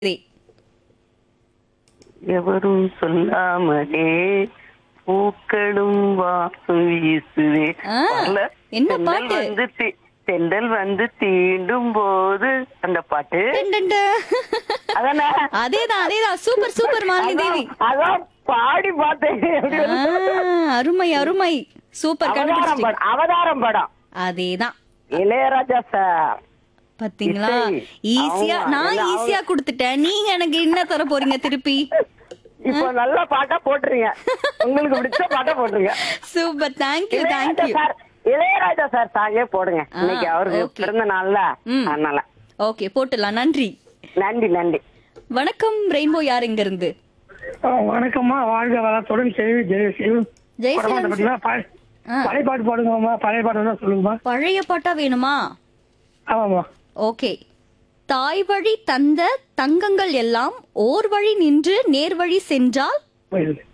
இதே. எவரும் சொல்லாமலே பூக்களும் வாசம் வீசுதே ஆ, வரல? என்ன தென்றல் பாட்டு? வந்து தீ- தென்றல் வந்து தீண்டும் போது அந்த பாட்டு டன் டன் டன். அதானே அதேதான் அதேதான் சூப்பர் சூப்பர் மாலினி தேவி அதான் அதான் பாடி பார்த்தேன் ஆ, அருமை அருமை சூப்பர் அவதாரம் கண்டுபிடிச்சிட்டீங்க படம் அவதாரம் படம் அதேதான் இளையராஜா சார் பாத்தீங்களா இசை. ஈஸியா அவங்க நான் எல்லாம் ஈஸியா கொடுத்துட்டேன் நீங்க எனக்கு என்ன தர போறீங்க திருப்பி இப்போ நல்ல பாட்டா போட்டுருங்க உங்களுக்கு பிடிச்ச பாட்டா போட்டுருங்க super thank you Ilaiyaraaja thank you sir Ilaiyaraaja sir சாங்கே போடுங்க ஆ, இன்னைக்கு அவருக்கு okay. பிறந்த நாள்ல ம். அதனால ஓகே போட்டுடலாம் நன்றி நன்றி நன்றி வணக்கம் ரெயின்போ யார் இங்க இருந்து ஆ, வணக்கம்மா வாழ்க வளத்துடன் செல்வி ஜெயசீலம் ஜெயசீலன் பார்த்தீங்களா ப- ஆ. பழைய பாட்டு பாடுங்கம்மா பழைய பாட்டு தான் சொல்லுங்கம்மா பழைய பாட்டா வேணுமா ஆமாம்மா ஓகே தாய் வழி தந்த தங்கங்கள் எல்லாம் ஓர் வழி நின்று நேர் வழி சென்றால் போயிடுது